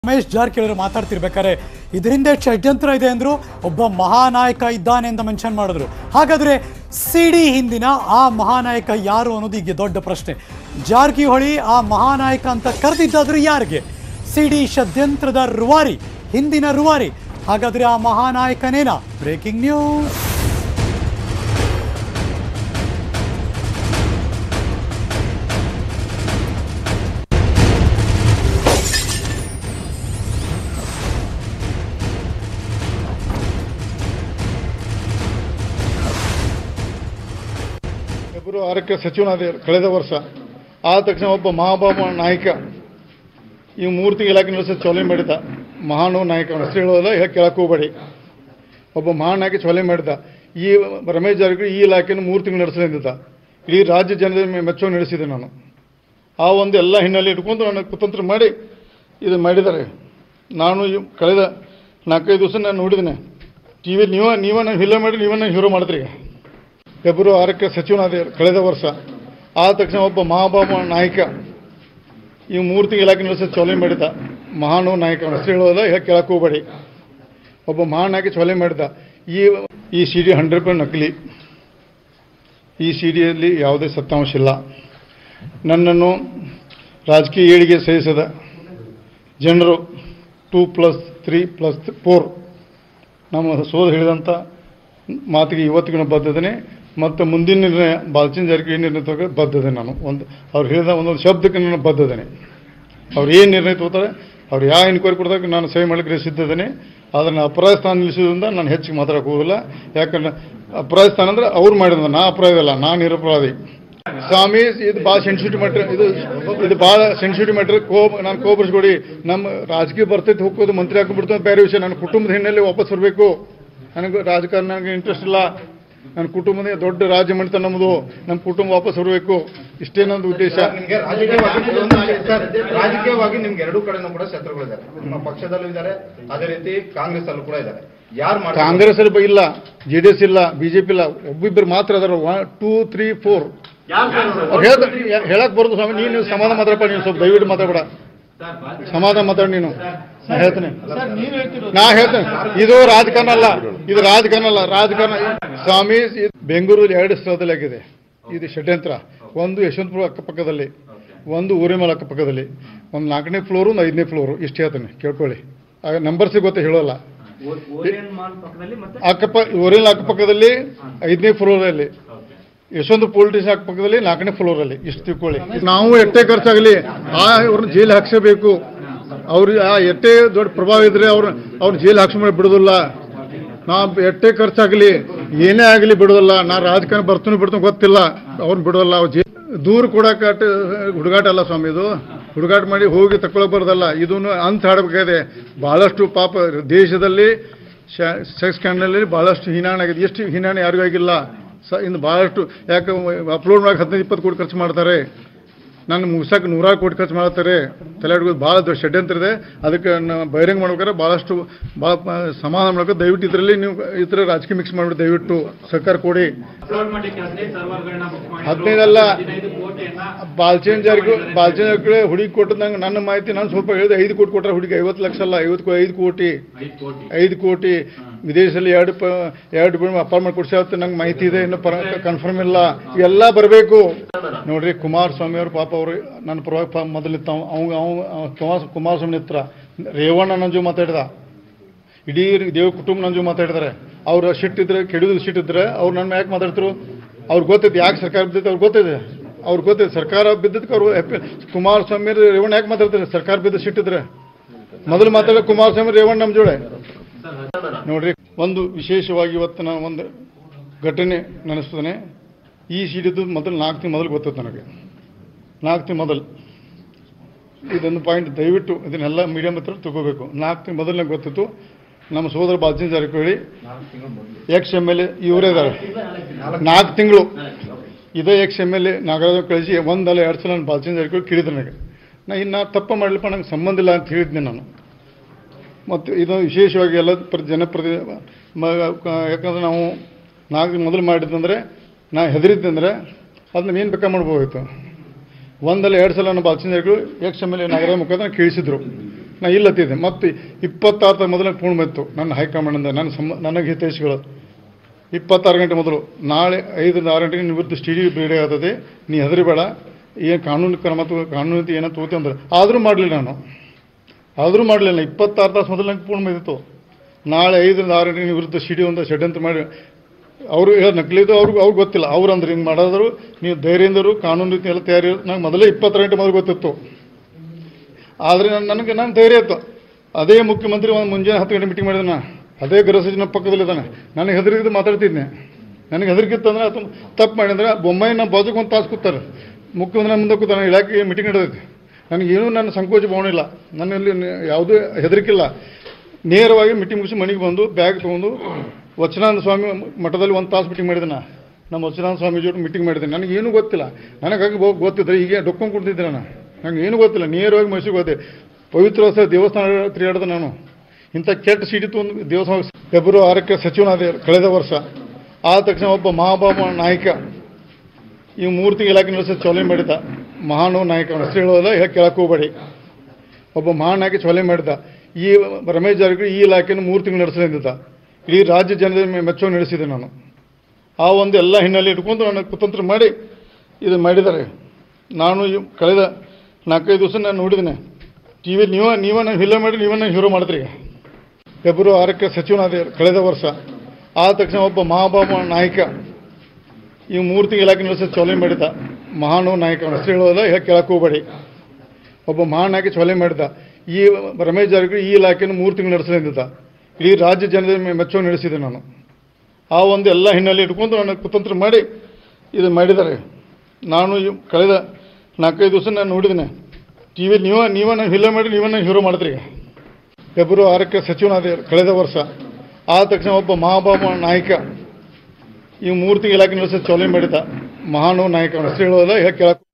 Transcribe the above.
ರಮೇಶ್ ಜಾರಕಿಹೊಳಿ ಮಾತಾಡ್ತಿರ್ಬೇಕಾದ್ರೆ ಇದರಿಂದ ಷಡ್ಯಂತ್ರ ಇದೆ ಅಂದ್ರು ಒಬ್ಬ ಮಹಾನಾಯಕ ಇದ್ದಾನೆ ಅಂತ ಮೆನ್ಷನ್ ಮಾಡಿದ್ರು ಹಾಗಾದ್ರೆ ಸಿಡಿ ಹಿಂದಿನ ಆ ಮಹಾನಾಯಕ ಯಾರು ಅನ್ನೋದು ಈಗ ದೊಡ್ಡ ಪ್ರಶ್ನೆ ಜಾರಕಿಹೊಳಿ ಆ ಮಹಾನಾಯಕ ಅಂತ ಕರೆದಿದ್ದಾದ್ರೂ ಯಾರಿಗೆ ಸಿಡಿ ಷಡ್ಯಂತ್ರದ ರುವಾರಿ ಹಿಂದಿನ ರುವಾರಿ ಹಾಗಾದ್ರೆ ಆ ಮಹಾನಾಯಕನೇನಾ ಬ್ರೇಕಿಂಗ್ ನ್ಯೂಸ್ ಫೆಬ್ರವರಿ ಆರಕ್ಕೆ ಸಚಿವನಾದ ಕಳೆದ ವರ್ಷ ಆದ ತಕ್ಷಣ ಒಬ್ಬ ಮಹಾಬಾಬ ನಾಯಕ ಈ ಮೂರು ತಿಂಗಳ ಇಲಾಖೆ ನಡೆಸೋದು ಚೊಲೆ ಮಾಡಿದ ಮಹಾನು ನಾಯಕ ಅವನ ಹೆಸರು ಹೇಳೋದಿಲ್ಲ ಹೇಳಿ ಕೇಳಕ್ಕೆ ಹೋಗಬೇಡಿ ಒಬ್ಬ ಮಹಾನ್ ನಾಯಕ ಚೊಲೆ ಮಾಡಿದ ಈ ರಮೇಶ್ ಜಾರಕಿಹೊಳಿ ಈ ಇಲಾಖೆಯನ್ನು ಮೂರು ತಿಂಗಳು ನಡೆಸಲಿದ್ದ ಇಡೀ ರಾಜ್ಯ ಜನರ ಮೆ- ಮೆಚ್ಚುಗೆ ನಡೆಸಿದೆ ನಾನು ಆ ಒಂದು ಎಲ್ಲ ಹಿನ್ನೆಲೆ ಇಟ್ಕೊಂಡು ನಾನು ಕುತಂತ್ರ ಮಾಡಿ ಇದು ಮಾಡಿದ್ದಾರೆ ನಾನು ಈ ಕಳೆದ ನಾಲ್ಕೈದು ದಿವಸ ನಾನು ನೋಡಿದ್ದೇನೆ ಟಿ ವಿ ನೀವೇ ನೀವೇ ನಾನು ಹಿಲ್ಲ ಮಾಡಿ ನೀವೇ ನಾನು ಹೀರೋ ಮಾಡಿದ್ರಿ ಈಗ ಫೆಬ್ರವರಿ ಆರಕ್ಕೆ ಸಚಿವನಾದ ಕಳೆದ ವರ್ಷ ಆದ ತಕ್ಷಣ ಒಬ್ಬ ಮಹಾಬಾಬ ನಾಯಕ ಈ ಮೂರು ತಿಂಗಳ ಇಲಾಖೆ ನಡೆಸೋದು ಚೊಲೆ ಮಾಡಿದ ಮಹಾನು ನಾಯಕ ಅವನ ಹೆಸರು ಹೇಳೋದಿಲ್ಲ ಹೇಳಿ ಕೇಳಕ್ಕೆ ಹೋಗಬೇಡಿ ಒಬ್ಬ ಮಹಾನ್ ನಾಯಕ ಚೊಲೆ ಮಾಡಿದ ಈ ಈ ಸಿ ಡಿ ಹಂಡ್ರೆಡ್ ಪರ್ಸೆಂಟ್ ನಕಲಿ ಈ ಸಿ ಡಿಯಲ್ಲಿ ಯಾವುದೇ ಸತ್ಯಾಂಶ ಇಲ್ಲ ನನ್ನನ್ನು ರಾಜಕೀಯ ಏಳಿಗೆ ಸಹಿಸದ ಜನರು two plus three plus four ನಮ್ಮ ಸೋದ ಹೇಳಿದಂಥ ಮಾತಿಗೆ ಇವತ್ತಿಗೂ ಬದ್ಧದೇನೆ ಮತ್ತು ಮುಂದಿನ ನಿರ್ಣಯ ಬಾಲ್ಚನ್ ಜಾರಕಿಹೊಳಿ ನಿರ್ಣಯ ತಗೋ ಬದ್ಧದೆ ನಾನು ಒಂದು ಅವ್ರು ಹೇಳಿದ ಒಂದೊಂದು ಶಬ್ದಕ್ಕೆ ನಾನು ಬದ್ಧದೇನೆ ಅವ್ರು ಏನು ನಿರ್ಣಯ ತಗೋತಾರೆ ಅವ್ರು ಯಾವ ಎನ್ಕ್ವೈರಿ ಕೊಡ್ದಾಗ ನಾನು ಸೇವೆ ಮಾಡಲಿಕ್ಕೆ ಸಿದ್ಧದೇನೆ ಆದರೆ ನಾನು ಅಪರಾಧ ಸ್ಥಾನ ನಿಲ್ಲಿಸೋದ್ರಿಂದ ನಾನು ಹೆಚ್ಚಿಗೆ ಮಾತಾಡಕ್ಕೆ ಹೋಗೋದಿಲ್ಲ ಯಾಕಂದ್ರೆ ಅಪರಾಧ ಸ್ಥಾನ ಅಂದ್ರೆ ಅವ್ರು ಮಾಡಿದ ನಾ ಅಪರಾಧ ಅಲ್ಲ ನಾನು ನಿರಪರಾಧಿ ಸ್ವಾಮಿ ಇದು ಭಾಳ ಸೆನ್ಸಿಟಿವ್ ಮ್ಯಾಟ್ರ್ ಇದು ಇದು ಭಾಳ ಸೆನ್ಸಿಟಿವ್ ಮ್ಯಾಟ್ರ್ ಕೋಪ್ ನಾನು ಕೋಪರ್ಸ್ಕೊಡಿ ನಮ್ಮ ರಾಜಕೀಯ ಬರ್ತೈತೆ ಹೋಗೋದು ಮಂತ್ರಿ ಹಾಕೊಂಡ್ಬಿಡ್ತಾರೆ ಬೇರೆ ವಿಷಯ ನನ್ನ ಕುಟುಂಬದ ಹಿನ್ನೆಲೆ ವಾಪಸ್ ಬರಬೇಕು ನನಗೆ ರಾಜಕಾರಣ ನನಗೆ ಇಂಟ್ರೆಸ್ಟ್ ಇಲ್ಲ ನನ್ನ ಕುಟುಂಬದ ದೊಡ್ಡ ರಾಜ್ಯ ಮಣಿತ ನಮ್ಮದು ನಮ್ಮ ಕುಟುಂಬ ವಾಪಸ್ ಬರಬೇಕು ಇಷ್ಟೇ ನಂದು ಉದ್ದೇಶ ನಿಮ್ಗೆ ರಾಜಕೀಯವಾಗಿ ಒಂದು ನಿಮಿಷ ಸರ್, ರಾಜಕೀಯವಾಗಿ ನಿಮ್ಗೆ ಎರಡೂ ಕಡೆನೂ ಕೂಡ ಶತ್ರುಗಳಿದ್ದಾರೆ ನಿಮ್ಮ ಪಕ್ಷದಲ್ಲೂ ಇದ್ದಾರೆ ಅದೇ ರೀತಿ ಕಾಂಗ್ರೆಸ್ ಅಲ್ಲೂ ಕೂಡ ಇದ್ದಾರೆ ಯಾರು ಮಾಡ್ತಾರೆ ಕಾಂಗ್ರೆಸ್ ಅಲ್ಲಿ ಬ- ಇಲ್ಲ ಜೆ ಡಿ ಎಸ್ ಇಲ್ಲ ಬಿಜೆಪಿ ಇಲ್ಲ ಒಬ್ಬಿಬ್ಬರು ಮಾತ್ರ ಅದಾರ ಒನ್ ಟೂ ತ್ರೀ ಫೋರ್ ಹೇಳಕ್ ಬರೋದು ಸ್ವಾಮಿ ನೀನು ಸಮಾಧಾನ ಮಾತಾಡಪ್ಪ ನೀನು ಸ್ವಲ್ಪ ದಯವಿಟ್ಟು ಮಾತಾಡಬೇಡ ಸಮಾಧಾನ ಮಾತಾಡ ನೀನು ನಾ ಹೇಳ್ತೇನೆ ನಾ ಹೇಳ್ತೇನೆ ಇದು ರಾಜಕಾರಣ ಅಲ್ಲ ಇದು ರಾಜಕಾರಣ ಅಲ್ಲ ರಾಜಕಾರಣ ಸ್ವಾಮಿ ಇದು ಬೆಂಗಳೂರಲ್ಲಿ ಎರಡು ಸ್ಥಳದಲ್ಲಿ ಆಗಿದೆ ಇದು ಷಡ್ಯಂತ್ರ ಒಂದು ಯಶವಂತಪುರ ಅಕ್ಕಪಕ್ಕದಲ್ಲಿ ಒಂದು ಊರಿಮಲ್ ಅಕ್ಕಪಕ್ಕದಲ್ಲಿ ಒಂದು ನಾಲ್ಕನೇ ಫ್ಲೋರು ಒಂದು ಐದನೇ ಫ್ಲೋರು ಇಷ್ಟು ಹೇಳ್ತೇನೆ ಕೇಳ್ಕೊಳ್ಳಿ ಆಗ ನಂಬರ್ಸ್ ಗೊತ್ತ ಹೇಳೋಲ್ಲ ಓರಿಯನ್ ಮಾಲ್ ಪಕ್ಕದಲ್ಲಿ ಮತ್ತೆ ಅಕ್ಕಪ ಊರಿನ ಅಕ್ಕಪಕ್ಕದಲ್ಲಿ ಐದನೇ ಫ್ಲೋರಲ್ಲಿ ಯಶವಂತ ಪೊಲೀಸ್ ಸ್ಟೇಷನ್ ಅಕ್ಕಪಕ್ಕದಲ್ಲಿ ನಾಲ್ಕನೇ ಫ್ಲೋರಲ್ಲಿ ಇಷ್ಟು ತಿಳ್ಕೊಳ್ಳಿ ನಾವು ಎಷ್ಟೇ ಖರ್ಚಾಗಲಿ ಆ ಅವ್ರನ್ನ ಜೈಲು ಹಾಕ್ಸಬೇಕು ಅವ್ರು ಆ ಎಷ್ಟೇ ದೊಡ್ಡ ಪ್ರಭಾವ ಇದ್ರೆ ಅವ್ರ ಅವ್ರ ಜೈಲು ಹಾಕ್ಸ್ಕೊಂಡು ಬಿಡೋದಿಲ್ಲ ನಾ ಎಷ್ಟೇ ಖರ್ಚಾಗಲಿ ಏನೇ ಆಗಲಿ ಬಿಡೋದಿಲ್ಲ ನಾ ರಾಜಕಾರಣ ಬರ್ತೀನಿ ಬಿಡ್ತೀನಿ ಗೊತ್ತಿಲ್ಲ ಅವ್ರನ್ನ ಬಿಡೋಲ್ಲ ಅವ್ರು ಜೈ ದೂರ ಕೊಡಕ್ಕೆ ಅಟ್ ಹುಡುಗಾಟ ಅಲ್ಲ ಸ್ವಾಮಿ ಇದು ಹುಡುಗಾಟ ಮಾಡಿ ಹೋಗಿ ತಗೊಳಕ್ ಬರೋದಲ್ಲ ಇದನ್ನು ಅಂತ ಹಾಡಬೇಕಾಗಿದೆ ಭಾಳಷ್ಟು ಪಾಪ ದೇಶದಲ್ಲಿ ಸೆಕ್ಸ್ ಸ್ಕ್ಯಾಂಡಲಲ್ಲಿ ಭಾಳಷ್ಟು ಹೀನಾಣ ಆಗಿದೆ ಎಷ್ಟು ಹೀನಾಣ ಯಾರಿಗೂ ಆಗಿಲ್ಲ ಸ ಇನ್ನು ಭಾಳಷ್ಟು ಯಾಕೆ ಅಪ್ಲೋಡ್ ಮಾಡಕ್ಕೆ ಹದಿನೈದು ಇಪ್ಪತ್ತು ಕೋಟಿ ಖರ್ಚು ಮಾಡ್ತಾರೆ ನಾನು ಮುಗಿಸಕ್ಕೆ ನೂರಾರು ಕೋಟಿ ಖರ್ಚು ಮಾಡ್ತಾರೆ ತಲೆ ಹಿಡ್ಕೊಂಡು ಭಾಳ ದೊಡ್ಡ ಷಡ್ಯಂತ್ರ ಇದೆ ಅದಕ್ಕೆ ನಾವು ಬಹಿರಂಗ ಮಾಡ್ಬೇಕಾದ್ರೆ ಭಾಳಷ್ಟು ಭಾಳ ಸಮಾಧಾನ ಮಾಡ್ಬೇಕು ದಯವಿಟ್ಟು ಇದರಲ್ಲಿ ನೀವು ಈ ಥರ ರಾಜಕೀಯ ಮಿಕ್ಸ್ ಮಾಡಿಬಿಟ್ಟು ದಯವಿಟ್ಟು ಸರ್ಕಾರ ಕೊಡಿ ಅಪ್ಲೋಡ್ ಮಾಡ್ಲಿಕ್ಕೆ ಹದಿನೈದು ಸರ್ವರ್ಗಳನ್ನ ಬುಕ್ ಮಾಡಿ ಹದಿನೈದಲ್ಲ ಹದಿನೈದು ಕೋಟಿಯನ್ನ ಬಾಲ್ಚೇನ್ ಜಾರಿಗೆ ಬಾಲ್ಚೇನ್ ಜಾರಕಿಹೊಳಿ ಹುಡುಗಿ ಕೊಟ್ಟು ನಂಗೆ ನನ್ನ ಮಾಹಿತಿ ನಾನು ಸ್ವಲ್ಪ ಹೇಳಿದೆ ಐದು ಕೋಟಿ ಕೊಟ್ಟರೆ ಹುಡುಗಿ ಐವತ್ತು ಲಕ್ಷ ಅಲ್ಲ ಐವತ್ತು ಐದು ಕೋಟಿ ಐದು ಕೋಟಿ ಐದು ಕೋಟಿ ವಿದೇಶದಲ್ಲಿ ಎರಡು ಪ ಎರಡು ಬಿಡ್ ಅಪಾರ್ಟ್ಮೆಂಟ್ ಕೊಡ್ಸಾವತ್ತು ನಂಗೆ ಮಾಹಿತಿ ಇದೆ ಇನ್ನು ಪರ ಕನ್ಫರ್ಮ್ ಇಲ್ಲ ಇವೆಲ್ಲ ಬರಬೇಕು ನೋಡ್ರಿ ಕುಮಾರಸ್ವಾಮಿ ಅವ್ರ ಪಾಪ ಅವರು ನನ್ನ ಪರವಾಗಿ ಪ ಮೊದಲಿತ್ತ ಅವ್ ಅವ್ ಕುಮಾರ್ ಕುಮಾರಸ್ವಾಮಿ ಹತ್ರ ರೇವಣ್ಣ ನಂಜು ಮಾತಾಡಿದ ಇಡೀ ದೇವ ಕುಟುಂಬ ನಂಜು ಮಾತಾಡಿದ್ದಾರೆ ಅವ್ರ ಸಿಟ್ಟಿದ್ರೆ ಕೆಡಿದ ಸಿಟ್ಟಿದ್ರೆ ಅವ್ರು ನನ್ನ ಯಾಕೆ ಮಾತಾಡ್ತಿರು ಅವ್ರಿಗೆ ಗೊತ್ತೈತೆ ಯಾಕೆ ಸರ್ಕಾರ ಬಿದ್ದೈತೆ ಅವ್ರಿಗೆ ಗೊತ್ತಿದೆ ಅವ್ರಿಗೆ ಗೊತ್ತೈತೆ ಸರ್ಕಾರ ಬಿದ್ದದಕ್ಕೆ ಅವರು ಕುಮಾರಸ್ವಾಮಿ ರೇವಣ್ಣ ಯಾಕೆ ಮಾತಾಡ್ತಾರೆ ಸರ್ಕಾರ ಬಿದ್ದ ಸಿಟ್ಟಿದ್ರೆ ಮೊದಲು ಮಾತಾಡೋ ಕುಮಾರಸ್ವಾಮಿ ರೇವಣ್ಣ ನಮ್ಮ ಜೋಡೆ ನೋಡ್ರಿ ಒಂದು ವಿಶೇಷವಾಗಿ ಇವತ್ತು ನಾನು ಒಂದು ಘಟನೆ ನೆನೆಸ್ತೇನೆ ಈ ಸಿಡಿದು ಮೊದಲು ನಾಲ್ಕು ತಿಂಗಳು ಮೊದಲು ಗೊತ್ತಿತ್ತು ನನಗೆ ನಾಲ್ಕು ತಿಂಗಳು ಮೊದಲು ಇದೊಂದು ಪಾಯಿಂಟ್ ದಯವಿಟ್ಟು ಇದನ್ನೆಲ್ಲ ಮೀಡಿಯಂ ಹತ್ರ ತಗೋಬೇಕು ನಾಲ್ಕು ತಿಂಗಳು ಮೊದಲು ನಂಗೆ ಗೊತ್ತಿತ್ತು ನಮ್ಮ ಸೋದರ Balchan Jarkiholi ex M L A ಇವರೇ ಇದ್ದಾರೆ ನಾಲ್ಕು ತಿಂಗಳು ಇದೇ ex M L A Nagaraj ಕಳಿಸಿ ಒಂದಲ್ಲ ಎರಡು ಸಲ ನಾನು ಬಾಲ್ಚನ್ ಜಾರಕಿಹೊಳಿ ಕೇಳಿದ್ರು ನನಗೆ ನಾ ಇನ್ನು ತಪ್ಪ ಮಾಡಲಿಪ್ಪ ನಂಗೆ ಸಂಬಂಧ ಇಲ್ಲ ಅಂತ ಹೇಳಿದ್ದೆ ನಾನು ಮತ್ತು ಇದು ವಿಶೇಷವಾಗಿ ಎಲ್ಲ ಪ್ರ ಜನಪ್ರತಿ ಮ- ಕ- ಯಾಕಂದ್ರೆ ನಾವು ನಾಲ್ಕು ಮೊದಲು ಮಾಡಿದ್ದಂದ್ರೆ ನಾ ಹೆದರಿದ್ದಂದ್ರೆ ಅದನ್ನ ಏನು ಬೇಕಾ ಮಾಡ್ಬೋದಿತ್ತು ಒಂದಲ್ಲ ಎರಡು ಸಲ ನಮ್ಮ ಬಾಲ್ಚಂದ್ರಗಳು ಎಕ್ಸ್ ಎಮ್ ಎಲ್ ಎ ನಗರ ಮುಖಾಂತರ ಕೇಳಿಸಿದ್ರು ನಾ ಇಲ್ಲತ್ತಿದ್ದೆ ಮತ್ತು ಇಪ್ಪತ್ತಾರು ಮೊದಲೇ ಪೂರ್ಣ ಬಂತು ನನ್ನ ಹೈಕಮಾಂಡಿಂದ ನನ್ನ ಸಮ ನನಗೆ ಹಿತೈಷಿಗಳು ಇಪ್ಪತ್ತಾರು ಗಂಟೆ ಮೊದಲು ನಾಳೆ ಐದರಿಂದ ಆರು ಗಂಟೆಗೆ ನಿವೃತ್ತಿ ಸ್ಟುಡಿಯೋ ಬಿಡುಗಡೆ ಆಗ್ತದೆ ನೀ ಹೆದರಿಬೇಡ ಏನು ಕಾನೂನು ಕ್ರಮ ತಗೋ ಕಾನೂನು ರೀತಿ ಏನೋ ತಗೋತಿ ಅಂದ್ರೆ ಆದರೂ ಮಾಡಲಿಲ್ಲ ನಾನು ಆದರೂ ಮಾಡಲಿಲ್ಲ ಇಪ್ಪತ್ತಾರು ತಾಸು ಮೊದಲು ನಂಗೆ ಪೂರ್ಣ ಬಂದಿತ್ತು ನಾಳೆ ಐದರಿಂದ ಆರು ಗಂಟೆಗೆ ನಿವೃತ್ತಿ ಸ್ಟುಡಿಯೋ ಅಂತ ಷಡ್ಯಂತ್ರ ಮಾಡಿ ಅವರು ಹೇಳಿ ನಕಲಿದ್ದು ಅವ್ರಿಗೆ ಅವ್ರಿಗೆ ಗೊತ್ತಿಲ್ಲ ಅವ್ರು ಅಂದ್ರೆ ಹಿಂಗೆ ಮಾಡೋದ್ರು ನೀವು ಧೈರ್ಯದಿಂದರು ಕಾನೂನು ರೀತಿ ಎಲ್ಲ ತಯಾರಿ ನಂಗೆ ಮೊದಲೇ ಇಪ್ಪತ್ತು ಗಂಟೆ ಮೊದಲು ಗೊತ್ತಿತ್ತು ಆದರೆ ನನ್ನ ನನಗೆ ನಾನು ಧೈರ್ಯ ಇತ್ತು ಅದೇ ಮುಖ್ಯಮಂತ್ರಿ ಒಂದು ಮುಂಜಾನೆ ಹತ್ತು ಗಂಟೆ ಮೀಟಿಂಗ್ ಮಾಡಿದ ನಾ ಅದೇ ಗೃಹ ಸಚಿವ ಪಕ್ಕದಲ್ಲಿದ್ದಾನೆ ನನಗೆ ಹೆದರಿದ್ದು ಮಾತಾಡ್ತಿದ್ದೆ ನನಗೆ ಹೆದರಿಕಿತ್ತು ಅಂದರೆ ಅದು ತಪ್ಪು ಮಾಡಿದ್ರೆ ಬೊಮ್ಮಾಯಿ ನಮ್ಮ ಬಾಜುಗೆ ಒಂದು ತಾಸು ಕೂತಾರೆ ಮುಖ್ಯಮಂತ್ರಿ ಮುಂದೆ ಕೂತಾನೆ ಇಲಾಖೆ ಮೀಟಿಂಗ್ ನಡೆದೈತಿ ನನಗೇನೂ ನನ್ನ ಸಂಕೋಚ ಭಾವನೆ ನನ್ನಲ್ಲಿ ಯಾವುದೇ ಹೆದರಿಕಿಲ್ಲ ನೇರವಾಗಿ ಮೀಟಿಂಗ್ ಮುಗಿಸಿ ಮನೆಗೆ ಬಂದು ಬ್ಯಾಗ್ ತೊಗೊಂಡು ವಚನಾನಂದ ಸ್ವಾಮಿ ಮಠದಲ್ಲಿ ಒಂದು ತಾಸು ಮೀಟಿಂಗ್ ಮಾಡಿದೆ ನಾ ನಮ್ಮ ವಚನಾನಂದ ಸ್ವಾಮಿ ಜೊತೆ ಮೀಟಿಂಗ್ ಮಾಡಿದ್ದೆ ನನಗೇನು ಗೊತ್ತಿಲ್ಲ ನನಗಾಗಿ ಬೋ- ಗೊತ್ತಿದ್ರೆ ಹೀಗೆ ಡೊಕ್ಕೊಂಡು ಕೊಡ್ತಿದ್ದೆ ನಾನು ನನಗೆ ಏನು ಗೊತ್ತಿಲ್ಲ ನೇರವಾಗಿ ಮೈಸೂರಿಗೆ ಹೋದೆ ಪವಿತ್ರ ಸ್ಥಳ ದೇವಸ್ಥಾನ ತಿರುಗಾಡಿದೆ ನಾನು ಇಂಥ ಕೆಟ್ಟ ಸಿಡಿ ಒಂದು ದೇವಸ್ಥಾನ ಫೆಬ್ರವರಿ ಆರಕ್ಕೆ ಸಚಿವನಾದೆ ಕಳೆದ ವರ್ಷ ಆದ ತಕ್ಷಣ ಒಬ್ಬ ಮಹಾಬಾಬ ನಾಯಕ ಈ ಮೂರು ತಿಂಗಳ ಇಲಾಖೆ ನಡೆಸೋದು ಚಾಲನೆ ಮಾಡಿದ ಮಹಾನು ನಾಯಕ ಅವನ ಹೆಸರು ಹೇಳೋದಿಲ್ಲ ಹೇಳಿ ಕೇಳಕ್ಕೆ ಹೋಗಬೇಡಿ ಒಬ್ಬ ಮಹಾನ್ ನಾಯಕ ಚಾಲನೆ ಮಾಡಿದ ಈ ರಮೇಶ್ ಜಾರಕಿಹೊಳಿ ಈ ಇಲಾಖೆಯನ್ನು ಮೂರು ತಿಂಗಳು ನಡೆಸಲಿದ್ದ ಇಡೀ ರಾಜ್ಯ ಜನತೆ ಮೆ- ಮೆಚ್ಚುಗೆ ನಡೆಸಿದೆ ನಾನು ಆ ಒಂದು ಎಲ್ಲ ಹಿನ್ನೆಲೆ ಇಟ್ಕೊಂಡು ನಾನು ಕುತಂತ್ರ ಮಾಡಿ ಇದು ಮಾಡಿದ್ದಾರೆ ನಾನು ಈ ಕಳೆದ ನಾಲ್ಕೈದು ದಿವಸ ನಾನು ನೋಡಿದ್ದೇನೆ ಟಿ ವಿ ನೀವ ನೀವ ನಾನು ಹಿಲ್ಲ ಮಾಡಿ ನೀವ ನಾನು ಹೀರೋ ಮಾಡಿದ್ರಿ ಈಗ ಫೆಬ್ರವರಿ ಆರಕ್ಕೆ ಸಚಿವನಾದೆ ಕಳೆದ ವರ್ಷ ಆದ ತಕ್ಷಣ ಒಬ್ಬ ಮಹಾಬಾಬ ನಾಯಕ ಈ ಮೂರು ತಿಂಗಳ ಇಲಾಖೆ ನಡೆಸೋದು ಚಾಲನೆ ಮಾಡಿದ ಮಹಾನು ನಾಯಕ ಅವನ ಹೆಸರು ಹೇಳೋದಿಲ್ಲ ಹೇಳಿ ಕೇಳಕ್ಕೆ ಹೋಗಬೇಡಿ ಒಬ್ಬ ಮಹಾನ್ ನಾಯಕ ಚಾಲನೆ ಮಾಡಿದ ಈ ರಮೇಶ್ ಜಾರಕಿಹೊಳಿ ಈ ಇಲಾಖೆಯನ್ನು ಮೂರು ತಿಂಗಳು ನಡೆಸಲಿದ್ದ ಇಡೀ ರಾಜ್ಯ ಜನತೆ ಮೆ- ಮೆಚ್ಚುಗೆ ನಡೆಸಿದೆ ನಾನು ಆ ಒಂದು ಎಲ್ಲ ಹಿನ್ನೆಲೆ ಇಟ್ಕೊಂಡು ನಾನು ಕುತಂತ್ರ ಮಾಡಿ ಇದು ಮಾಡಿದ್ದಾರೆ ನಾನು ಈ ಕಳೆದ ನಾಲ್ಕೈದು ದಿವಸ ನಾನು ನೋಡಿದ್ದೇನೆ ಟಿ ವಿ ನೀವ ನೀವ ನಾನು ಹಿಲ್ಲ ಮಾಡಿ ನೀವ ನಾನು ಹೀರೋ ಮಾಡಿದ್ರಿ ಈಗ ಫೆಬ್ರವರಿ ಆರಕ್ಕೆ ಸಚಿವನಾದೆ ಕಳೆದ ವರ್ಷ ಆದ ತಕ್ಷಣ ಒಬ್ಬ ಮಹಾಬಾಬ ನಾಯಕ ಈ ಮೂರು ತಿಂಗಳ ಇಲಾಖೆ ನಡೆಸೋದು ಚಾಲನೆ ಮಾಡಿದ ಮಹಾನು ನಾಯಕ ಅವನ ಹೆಸರು ಹೇಳೋದಿಲ್ಲ ಹೇಳಿ ಕೇಳಕ್ಕೆ